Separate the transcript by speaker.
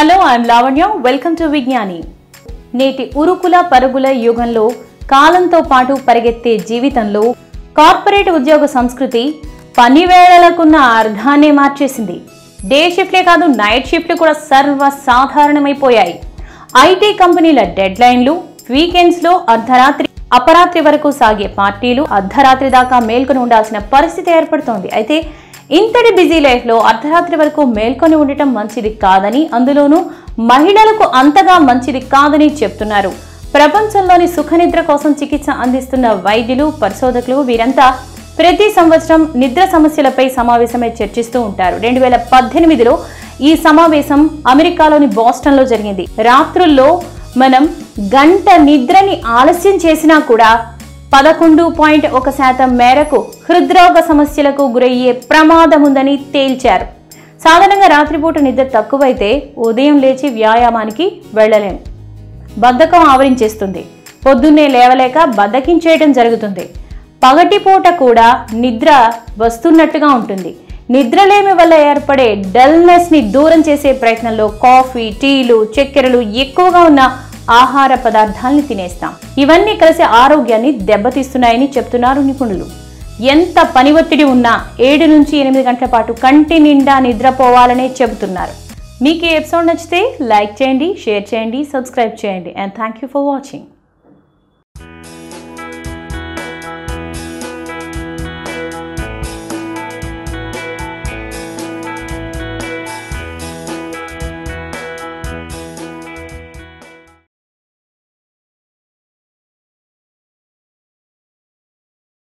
Speaker 1: hello I'm Lavanya welcome to Vignani నేటి ఉరుకుల పరుగుల యుగంలో కాలంతో పాటు పరిగెత్తే జీవితంలో కార్పొరేట్ ఉద్యోగ సంస్కృతి పని వేళలకున్న అర్థాన్నే మార్చేసింది డే షిఫ్ట్లే కాదు నైట్ షిఫ్ట్లు కూడా సర్వసాధారణమైపోయాయి ఐటీ కంపెనీల డెడ్లైన్లు వీకెండ్స్లో అర్ధరాత్రి అపరాత్రి వరకు సాగే పార్టీలు అర్ధరాత్రి దాకా మేల్కొని ఉండాల్సిన పరిస్థితి ఏర్పడుతోంది అయితే ఇంతటి బిజీ లైఫ్లో అర్ధరాత్రి వరకు మేల్కొని ఉండటం మంచిది కాదని అందులోనూ మహిళలకు అంతగా మంచిది కాదని చెప్తున్నారు ప్రపంచంలోని సుఖనిద్ర కోసం చికిత్స అందిస్తున్న వైద్యులు పరిశోధకులు వీరంతా ప్రతి సంవత్సరం నిద్ర సమస్యలపై సమావేశమై చర్చిస్తూ ఉంటారు రెండు వేల పద్దెనిమిదిలో ఈ సమావేశం అమెరికాలోని బోస్టన్లో జరిగింది రాత్రుల్లో మనం గంట నిద్రని ఆలస్యం చేసినా కూడా పదకొండు పాయింట్ ఒక శాతం మేరకు హృద్రోగ సమస్యలకు గురయ్యే ప్రమాదం ఉందని తేల్చారు సాధారణంగా రాత్రిపూట నిద్ర తక్కువైతే ఉదయం లేచి వ్యాయామానికి వెళ్ళలేం బద్ధకం ఆవరించేస్తుంది పొద్దున్నే లేవలేక బద్ధకించేయటం జరుగుతుంది పగటిపూట కూడా నిద్ర వస్తున్నట్టుగా ఉంటుంది నిద్రలేమి వల్ల ఏర్పడే డల్నెస్ ని దూరం చేసే ప్రయత్నంలో కాఫీ టీలు చక్కెరలు ఎక్కువగా ఉన్న ఆహార పదార్థాలని తినేస్తాం ఇవన్నీ కలిసి ఆరోగ్యాన్ని దెబ్బతీస్తున్నాయని చెప్తున్నారు నిపుణులు ఎంత పని ఒత్తిడి ఉన్నా ఏడు నుంచి ఎనిమిది గంటల పాటు కంటి నిండా నిద్రపోవాలనే చెబుతున్నారు మీకు ఈ ఎపిసోడ్ నచ్చితే లైక్ చేయండి షేర్ చేయండి సబ్స్క్రైబ్ చేయండి and thank you for watching